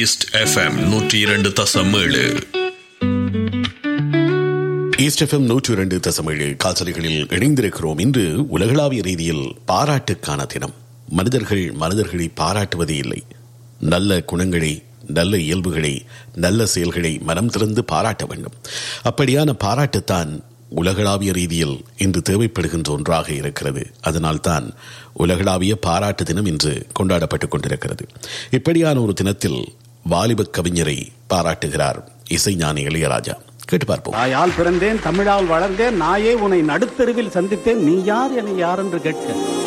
east FM நூற்றி இரண்டு தசம் ஏழு ஈஸ்ட் எஃப்எம் நூற்றி இரண்டு தசமேழு காசலிகளில் இணைந்திருக்கிறோம் இன்று உலகளாவிய ரீதியில் பாராட்டுக்கான தினம் மனிதர்கள் மனிதர்களை பாராட்டுவதே இல்லை நல்ல குணங்களை நல்ல இயல்புகளை நல்ல செயல்களை மனம் திறந்து பாராட்ட வேண்டும் அப்படியான பாராட்டுத்தான் உலகளாவிய ரீதியில் இன்று தேவைப்படுகின்ற ஒன்றாக இருக்கிறது அதனால்தான் உலகளாவிய பாராட்டு தினம் இன்று கொண்டாடப்பட்டுக் கொண்டிருக்கிறது இப்படியான ஒரு தினத்தில் வாலிப கவிஞரை பாராட்டுகிறார் இசைஞானி இளையராஜா கேட்டு பார்ப்போம் தாயால் பிறந்தேன் தமிழால் வளர்ந்தேன் நாயே உன்னை நடுத்தெருவில் சந்தித்தேன் நீ யார் என யார் என்று கேட்க